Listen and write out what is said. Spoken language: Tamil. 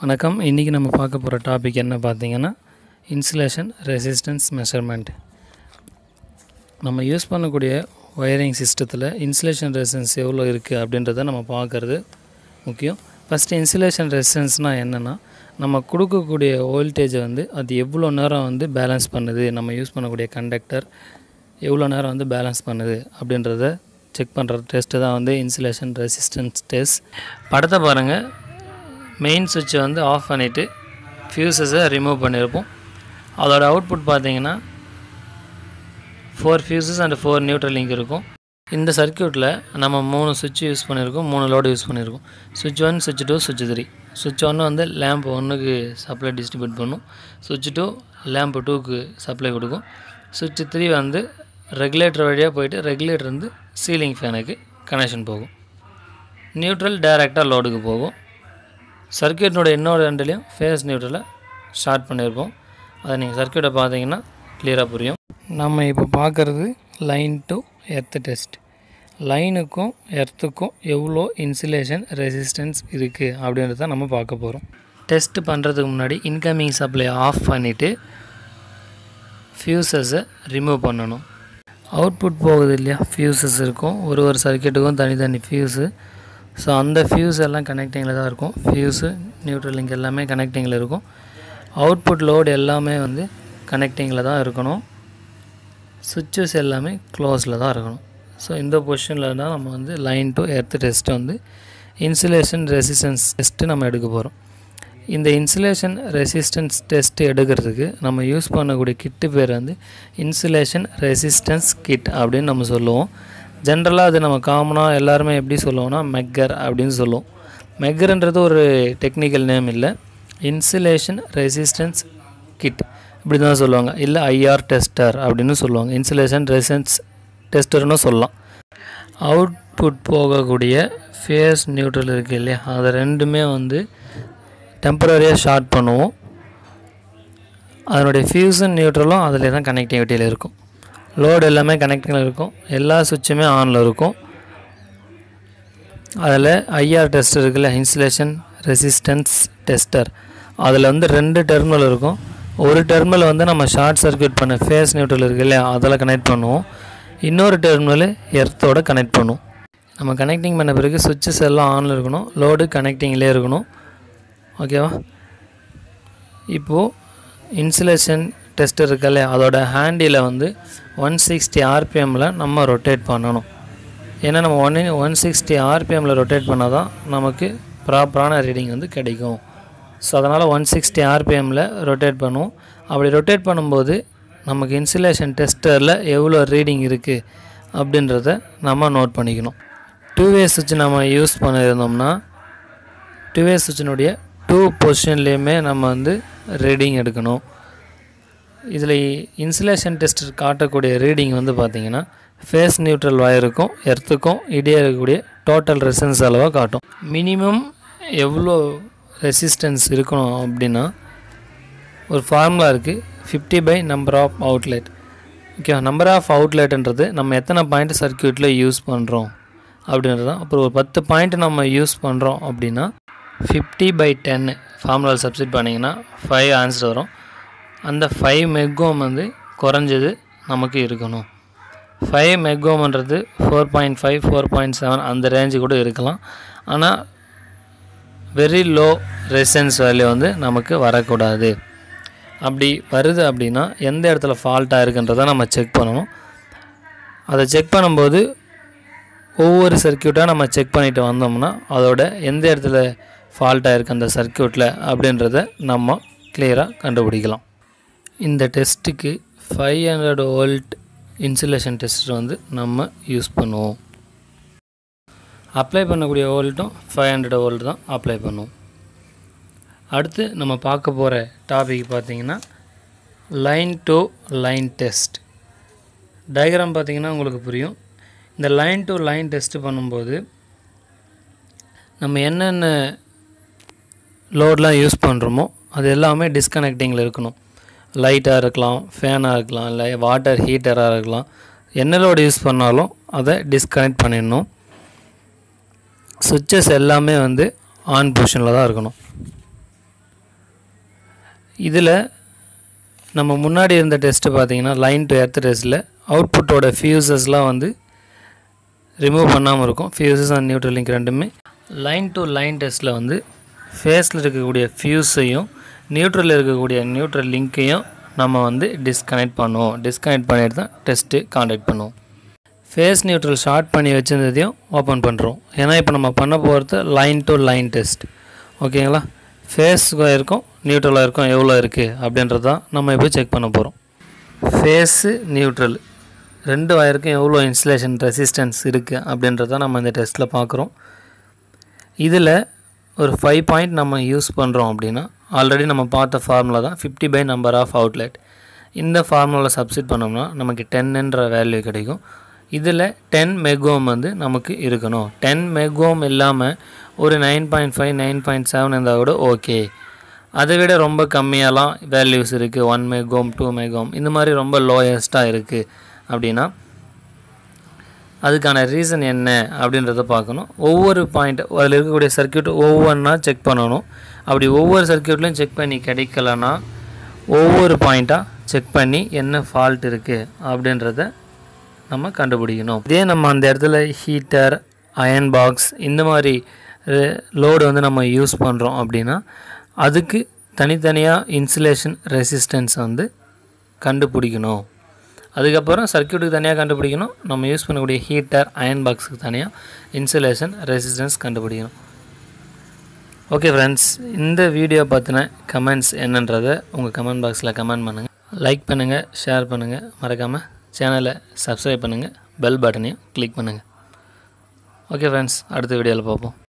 வணக்கம் இன்றைக்கி நம்ம பார்க்க போகிற டாபிக் என்ன பார்த்தீங்கன்னா இன்சுலேஷன் ரெசிஸ்டன்ஸ் மெஷர்மெண்ட் நம்ம யூஸ் பண்ணக்கூடிய ஒயரிங் சிஸ்டத்தில் இன்சுலேஷன் ரெசிஸ்டன்ஸ் எவ்வளோ இருக்குது அப்படின்றத நம்ம பார்க்குறது முக்கியம் ஃபஸ்ட்டு இன்சுலேஷன் ரெசிஸ்டன்ஸ்னால் என்னென்னா நம்ம கொடுக்கக்கூடிய வோல்டேஜை வந்து அது எவ்வளோ நேரம் வந்து பேலன்ஸ் பண்ணுது நம்ம யூஸ் பண்ணக்கூடிய கண்டக்டர் எவ்வளோ நேரம் வந்து பேலன்ஸ் பண்ணுது அப்படின்றத செக் பண்ணுற டெஸ்ட்டு தான் வந்து இன்சுலேஷன் ரெசிஸ்டன்ஸ் டெஸ்ட் படத்தை பாருங்கள் மெயின் சுவிட்சை வந்து ஆஃப் பண்ணிவிட்டு ஃபியூசஸை ரிமூவ் பண்ணியிருப்போம் அதோட அவுட்புட் பார்த்தீங்கன்னா four fuses and four neutral link இருக்கும் இந்த சர்க்கியூட்டில் நம்ம மூணு சுவிட்ச் யூஸ் பண்ணியிருக்கோம் மூணு லோடு யூஸ் பண்ணியிருக்கோம் சுவிட்ச் ஒன் சுவிட்ச் டூ சுவிட்ச் த்ரீ சுவிட்ச் ஒன்று வந்து லேம்ப் ஒன்றுக்கு சப்ளை டிஸ்ட்ரிபியூட் பண்ணும் சுவிட்ச் டூ லேம்ப் டூக்கு சப்ளை கொடுக்கும் சுவிட்ச் த்ரீ வந்து ரெகுலேட்டர் வழியாக போயிட்டு ரெகுலேட்டர் வந்து சீலிங் ஃபேனுக்கு கனெக்ஷன் போகும் நியூட்ரல் டைரெக்டாக லோடுக்கு போகும் சர்க்கியூட்னோட இன்னொரு ரெண்டுலேயும் ஃபேஸ் நியூட்ரலை ஸ்டார்ட் பண்ணியிருப்போம் அதை நீங்கள் சர்க்கியூட்டை பார்த்தீங்கன்னா கிளியராக புரியும் நம்ம இப்போ பார்க்குறது லைன் டு எர்த் டெஸ்ட் லைனுக்கும் எர்த்துக்கும் எவ்வளோ இன்சுலேஷன் ரெசிஸ்டன்ஸ் இருக்குது அப்படின்றத நம்ம பார்க்க போகிறோம் டெஸ்ட் பண்ணுறதுக்கு முன்னாடி இன்கமிங் சப்ளை ஆஃப் பண்ணிவிட்டு ஃபியூசஸை ரிமூவ் பண்ணணும் அவுட்புட் போகுது இல்லையா ஃபியூசஸ் இருக்கும் ஒரு ஒரு சர்க்கியூட்டுக்கும் தனித்தனி ஃபியூஸு ஸோ அந்த ஃபியூஸ் எல்லாம் கனெக்டிங்கில் தான் இருக்கும் ஃபியூஸு நியூட்ரல் லிங்க் எல்லாமே கனெக்டிங்கில் இருக்கும் அவுட்புட் லோடு எல்லாமே வந்து கனெக்டிங்கில் தான் இருக்கணும் சுவிட்சஸ் எல்லாமே க்ளோஸில் தான் இருக்கணும் ஸோ இந்த பொசிஷனில் தான் நம்ம வந்து லைன் டு எர்த் டெஸ்ட் வந்து இன்சுலேஷன் ரெசிஸ்டன்ஸ் டெஸ்ட்டு நம்ம எடுக்க போகிறோம் இந்த இன்சுலேஷன் ரெசிஸ்டன்ஸ் டெஸ்ட் எடுக்கிறதுக்கு நம்ம யூஸ் பண்ணக்கூடிய கிட்டு பேர் வந்து இன்சுலேஷன் ரெசிஸ்டன்ஸ் கிட் அப்படின்னு நம்ம சொல்லுவோம் ஜென்ரலாக அது நம்ம காமனாக எல்லாருமே எப்படி சொல்லுவோம்னா மெக்கர் அப்படின்னு சொல்லுவோம் மெக்கர்ன்றது ஒரு டெக்னிக்கல் நேம் இல்லை இன்சுலேஷன் ரெசிஸ்டன்ஸ் கிட் இப்படி தான் சொல்லுவாங்க இல்லை ஐஆர் டெஸ்டர் அப்படின்னு சொல்லுவாங்க இன்சுலேஷன் ரெசிஸ்டன்ஸ் டெஸ்டர்னு சொல்லலாம் அவுட்புட் போகக்கூடிய ஃபேஸ் நியூட்ரல் இருக்குது இல்லையா அதை ரெண்டுமே வந்து டெம்பரரியாக ஷார்ட் பண்ணுவோம் அதனுடைய ஃபியூசன் நியூட்ரலும் அதில் தான் கனெக்டிவிட்டியில் இருக்கும் லோடு எல்லாமே கனெக்டிங்கில் இருக்கும் எல்லா சுவிட்சுமே ஆனில் இருக்கும் அதில் ஐஆர் டெஸ்ட் இருக்குல்ல இன்சுலேஷன் ரெசிஸ்டன்ஸ் டெஸ்டர் அதில் வந்து ரெண்டு டெர்மினல் இருக்கும் ஒரு டெர்மினல் வந்து நம்ம ஷார்ட் சர்க்யூட் பண்ண ஃபேஸ் நியூட்ரல் இருக்கு இல்லையா அதில் கனெக்ட் பண்ணுவோம் இன்னொரு டெர்மினல் எர்த்தோட கனெக்ட் பண்ணுவோம் நம்ம கனெக்டிங் பண்ண பிறகு சுவிட்சஸ் எல்லாம் ஆனில் இருக்கணும் லோடு கனெக்டிங்லேயே இருக்கணும் ஓகேவா இப்போது இன்சுலேஷன் டெஸ்ட் இருக்கல்ல அதோட ஹேண்டில் வந்து ஒன் சிக்ஸ்டி ஆர்பிஎம்மில் நம்ம ரொட்டேட் பண்ணணும் ஏன்னா நம்ம ஒன் ஒன் சிக்ஸ்டி ஆர்பிஎம்மில் ரொட்டேட் பண்ணால் தான் நமக்கு ப்ராப்பரான ரீடிங் வந்து கிடைக்கும் ஸோ அதனால் ஒன் சிக்ஸ்டி ஆர்பிஎம்மில் ரொட்டேட் பண்ணுவோம் அப்படி ரொட்டேட் பண்ணும்போது நமக்கு இன்சுலேஷன் டெஸ்டரில் எவ்வளோ ரீடிங் இருக்குது அப்படின்றத நம்ம நோட் பண்ணிக்கணும் டூ வே சுவிட்ச் நம்ம யூஸ் பண்ணியிருந்தோம்னா டூ வே சுவிட்சினுடைய டூ பொசிஷன்லேயுமே நம்ம வந்து ரீடிங் எடுக்கணும் இதில் இன்சுலேஷன் டெஸ்ட் காட்டக்கூடிய ரீடிங் வந்து பார்த்திங்கன்னா ஃபேஸ் நியூட்ரல் வயருக்கும் எர்த்துக்கும் இடையே இருக்கக்கூடிய டோட்டல் ரெசிஸ்டன்ஸ் அளவாக காட்டும் மினிமம் எவ்வளோ ரெசிஸ்டன்ஸ் இருக்கணும் அப்படின்னா ஒரு ஃபார்முலா இருக்குது fifty by number of outlet okay number of அவுட்லெட்ன்றது நம்ம எத்தனை பாயிண்ட் சர்க்கியூட்டில் யூஸ் பண்ணுறோம் அப்படின்றது தான் அப்புறம் ஒரு பத்து பாயிண்ட் நம்ம யூஸ் பண்ணுறோம் அப்படின்னா ஃபிஃப்டி பை டென்னு ஃபார்முலாவில் சப்ஸ்டிட் பண்ணிங்கன்னா ஃபைவ் ஆன்சர் வரும் அந்த ஃபைவ் மெக்கோம் வந்து குறைஞ்சது நமக்கு இருக்கணும் ஃபைவ் மெக்கோம்ன்றது four point five four point seven அந்த ரேஞ்சு கூட இருக்கலாம் ஆனால் வெரி லோ ரெசன்ஸ் வேல்யூ வந்து நமக்கு வரக்கூடாது அப்படி வருது அப்படின்னா எந்த இடத்துல ஃபால்ட்டாக இருக்குன்றதை நம்ம செக் பண்ணணும் அதை செக் பண்ணும்போது ஒவ்வொரு சர்க்கியூட்டாக நம்ம செக் பண்ணிட்டு வந்தோம்னா அதோட எந்த இடத்துல ஃபால்ட்டாக இருக்குது அந்த சர்க்கியூட்டில் அப்படின்றத நம்ம கிளியராக கண்டுபிடிக்கலாம் இந்த டெஸ்ட்டுக்கு five hundred volt insulation test வந்து நம்ம யூஸ் பண்ணுவோம் அப்ளை பண்ணக்கூடிய வோல்ட்டும் ஃபைவ் ஹண்ட்ரட் வோல்ட் தான் அப்ளை பண்ணுவோம் அடுத்து நம்ம பார்க்க போகிற டாபிக் பார்த்திங்கன்னா line to line test diagram பார்த்திங்கன்னா உங்களுக்கு புரியும் இந்த லைன் டு லைன் டெஸ்ட் பண்ணும்போது நம்ம என்னென்ன லோட்லாம் யூஸ் பண்ணுறோமோ அது எல்லாமே டிஸ்கனெக்டிங்கில் இருக்கணும் லைட்டாக இருக்கலாம் ஃபேனாக இருக்கலாம் இல்லை வாட்டர் ஹீட்டராக இருக்கலாம் என்ன லோடு யூஸ் பண்ணாலும் அதை டிஸ்கனெக்ட் பண்ணிடணும் சுவிட்சஸ் எல்லாமே வந்து ஆன் பொசிஷனில் தான் இருக்கணும் இதில் நம்ம முன்னாடி இருந்த டெஸ்ட்டு பார்த்தீங்கன்னா லைன் டு எர்த் டெஸ்ட்டில் அவுட்புட்டோட ஃபியூசஸ்லாம் வந்து ரிமூவ் பண்ணாமல் இருக்கும் ஃபியூசஸ் அண்ட் நியூட்ரல் லிங்க் ரெண்டுமே லைன் டு லைன் டெஸ்ட்டில் வந்து ஃபேஸில் இருக்கக்கூடிய ஃபியூஸையும் நியூட்ரலில் இருக்கக்கூடிய நியூட்ரல் லிங்க்கையும் நம்ம வந்து டிஸ்கனெக்ட் பண்ணுவோம் டிஸ்கனெக்ட் பண்ணிட்டு தான் டெஸ்ட்டு காண்டக்ட் பண்ணுவோம் ஃபேஸ் நியூட்ரல் ஷார்ட் பண்ணி வச்சிருந்ததையும் ஓப்பன் பண்ணுறோம் ஏன்னா இப்போ நம்ம பண்ண போகிறது லைன் டு லைன் டெஸ்ட் ஓகேங்களா ஃபேஸ் இருக்கும் நியூட்ரலாக இருக்கும் எவ்வளோ இருக்குது அப்படின்றது தான் நம்ம இப்போ செக் பண்ண போகிறோம் ஃபேஸு நியூட்ரல் ரெண்டு வயருக்கும் எவ்வளோ இன்சுலேஷன் ரெசிஸ்டன்ஸ் இருக்குது அப்படின்றத நம்ம இந்த டெஸ்ட்டில் பார்க்குறோம் இதில் ஒரு ஃபைவ் பாயிண்ட் நம்ம யூஸ் பண்ணுறோம் அப்படின்னா ஆல்ரெடி நம்ம பார்த்த ஃபார்முலா தான் fifty by number of outlet இந்த ஃபார்முலாவில் சப்ஸ்டிட் பண்ணோம்னா நமக்கு டென்னுன்ற வேல்யூ கிடைக்கும் இதில் டென் மெகோம் வந்து நமக்கு இருக்கணும் டென் மெகோம் இல்லாமல் ஒரு nine point five nine point seven இருந்தால் கூட ஓகே அதை விட ரொம்ப கம்மியாலாம் வேல்யூஸ் இருக்குது ஒன் மெகோம் டூ மெகோம் இந்த மாதிரி ரொம்ப லோயஸ்ட்டாக இருக்குது அப்படின்னா அதுக்கான ரீசன் என்ன அப்படின்றத பார்க்கணும் ஒவ்வொரு பாயிண்ட் அதில் இருக்கக்கூடிய சர்க்கியூட் ஒவ்வொன்றா செக் பண்ணணும் அப்படி ஒவ்வொரு சர்க்கியூட்லையும் செக் பண்ணி கிடைக்கலன்னா ஒவ்வொரு பாயிண்ட்டாக செக் பண்ணி என்ன ஃபால்ட் இருக்குது அப்படின்றத நம்ம கண்டுபிடிக்கணும் இதே நம்ம அந்த இடத்துல ஹீட்டர் அயன் பாக்ஸ் இந்த மாதிரி லோடு வந்து நம்ம யூஸ் பண்ணுறோம் அப்படின்னா அதுக்கு தனித்தனியாக இன்சுலேஷன் ரெசிஸ்டன்ஸ் வந்து கண்டுபிடிக்கணும் அதுக்கப்புறம் சர்க்கியூட்டுக்கு தனியாக கண்டுபிடிக்கணும் நம்ம யூஸ் பண்ணக்கூடிய ஹீட்டர் அயன் பாக்ஸுக்கு தனியாக இன்சுலேஷன் ரெசிஸ்டன்ஸ் கண்டுபிடிக்கணும் ஓகே ஃப்ரெண்ட்ஸ் இந்த வீடியோ பற்றின கமெண்ட்ஸ் என்னன்றதை உங்கள் கமெண்ட் பாக்ஸில் கமெண்ட் பண்ணுங்கள் லைக் பண்ணுங்கள் ஷேர் பண்ணுங்கள் மறக்காமல் சேனலை சப்ஸ்கிரைப் பண்ணுங்கள் பெல் பட்டனையும் கிளிக் பண்ணுங்கள் ஓகே ஃப்ரெண்ட்ஸ் அடுத்த வீடியோவில் பார்ப்போம்